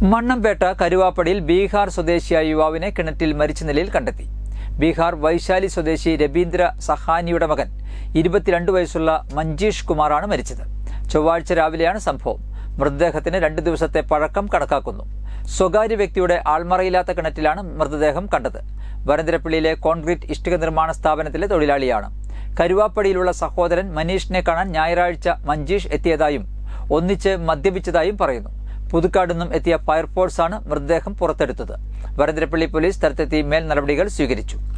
മണ്ണമ്പേട്ട കരുവാപ്പടിയിൽ ബീഹാർ സ്വദേശിയായ യുവാവിനെ കിണറ്റിൽ മരിച്ച നിലയിൽ കണ്ടെത്തി ബീഹാർ വൈശാലി സ്വദേശി രവീന്ദ്ര സഹാനിയുടെ മകൻ ഇരുപത്തിരണ്ട് വയസ്സുള്ള മഞ്ജീഷ് കുമാറാണ് മരിച്ചത് ചൊവ്വാഴ്ച രാവിലെയാണ് സംഭവം മൃതദേഹത്തിന് രണ്ട് ദിവസത്തെ പഴക്കം കണക്കാക്കുന്നു സ്വകാര്യ വ്യക്തിയുടെ ആൾമറയില്ലാത്ത കിണറ്റിലാണ് മൃതദേഹം കണ്ടത് വരന്തരപ്പള്ളിയിലെ കോൺക്രീറ്റ് ഇഷ്ടിക നിർമ്മാണ സ്ഥാപനത്തിലെ തൊഴിലാളിയാണ് കരുവാപ്പടിയിലുള്ള സഹോദരൻ മനീഷിനെ കാണാൻ ഞായറാഴ്ച മഞ്ജീഷ് എത്തിയതായും ഒന്നിച്ച് മദ്യപിച്ചതായും പറയുന്നു പുതുക്കാട് നിന്നും എത്തിയ ഫയർഫോഴ്സാണ് മൃതദേഹം പുറത്തെടുത്തത് വരന്തരപ്പള്ളി പോലീസ് സ്ഥലത്തെത്തി മേൽ നടപടികൾ സ്വീകരിച്ചു